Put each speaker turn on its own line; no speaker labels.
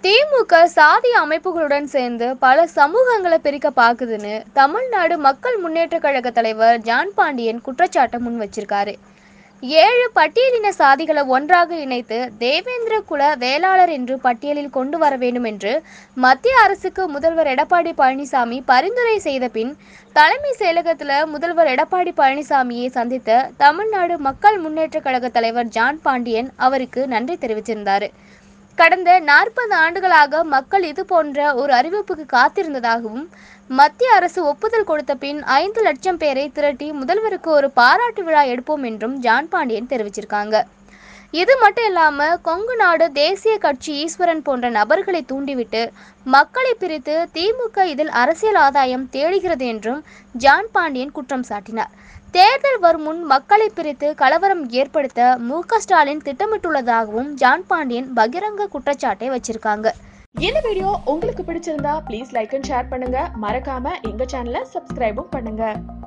திமுக சாதி அமைப்புகளுடன் சேர்ந்து பல சமூகங்களை பிரிக்க பாக்குதுன்னு தமிழ்நாடு மக்கள் முன்னேற்ற கழக தலைவர் ஜான் பாண்டியன் குற்றச்சாட்டை முன் வச்சிருக்காரு ஏழு பட்டியலின சாதிகளை ஒன்றாக இணைத்து தேவேந்திர குல வேளாளர் என்று பட்டியலில் கொண்டு வர வேண்டும் என்று மத்திய அரசுக்கு முதல்வர் எடப்பாடி பழனிசாமி பரிந்துரை செய்த பின் தலைமை செயலகத்தில் முதல்வர் எடப்பாடி பழனிசாமியை சந்தித்த தமிழ்நாடு மக்கள் முன்னேற்ற கழக தலைவர் ஜான் பாண்டியன் அவருக்கு நன்றி தெரிவிச்சிருந்தார் கடந்த நாற்பது ஆண்டுகளாக மக்கள் இது போன்ற ஒரு அறிவிப்புக்கு காத்திருந்ததாகவும் மத்திய அரசு ஒப்புதல் கொடுத்த பின் ஐந்து லட்சம் பேரை திரட்டி முதல்வருக்கு ஒரு பாராட்டு விழா எடுப்போம் என்றும் ஜான் பாண்டியன் தெரிவிச்சிருக்காங்க இது மட்டும் இல்லாம கொங்கு நாடு தேசிய கட்சி ஈஸ்வரன் போன்ற நபர்களை தூண்டிவிட்டு மக்களை பிரித்து திமுக இதில் அரசியல் ஆதாயம் தேடுகிறது என்றும் ஜான் பாண்டியன் குற்றம் சாட்டினார் தேர்தல் வரும் முன் மக்களை பிரித்து கலவரம் ஏற்படுத்த மு க ஸ்டாலின் திட்டமிட்டுள்ளதாகவும் ஜான் பாண்டியன் பகிரங்க குற்றச்சாட்டை வச்சிருக்காங்க
இந்த வீடியோ உங்களுக்கு பிடிச்சிருந்தா ப்ளீஸ் லைக் அண்ட் ஷேர் பண்ணுங்க மறக்காம எங்க சேனலை சப்ஸ்கிரைபும் பண்ணுங்க